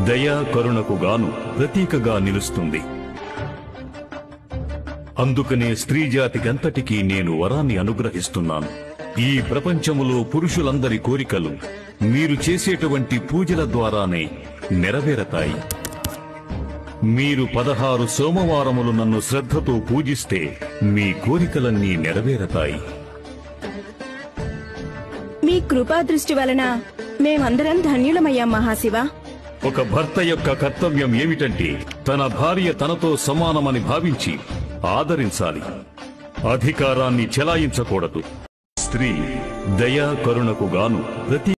దయా కరుణకు గాను ప్రతీకగా నిలుస్తుంది అందుకనే స్త్రీ జాతికంతటికీ నేను వరాన్ని అనుగ్రహిస్తున్నాను ఈ ప్రపంచములో పురుషులందరి కోరికలు మీరు చేసేటువంటి పూజల ద్వారానే నెరవేరతాయి మీరు పదహారు సోమవారములు నన్ను శ్రద్ధతో పూజిస్తే మీ కోరికలన్నీ నెరవేరతాయి మీ కృపా దృష్టి వలన మేమందరం ధన్యులమయ్యాం మహాశివ ఒక భర్త యొక్క కర్తవ్యం ఏమిటంటే తన భార్య తనతో సమానమని భావించి ఆదరించాలి అధికారాన్ని చెలాయించకూడదు స్త్రీ దయా కరుణకు గాను ప్రతి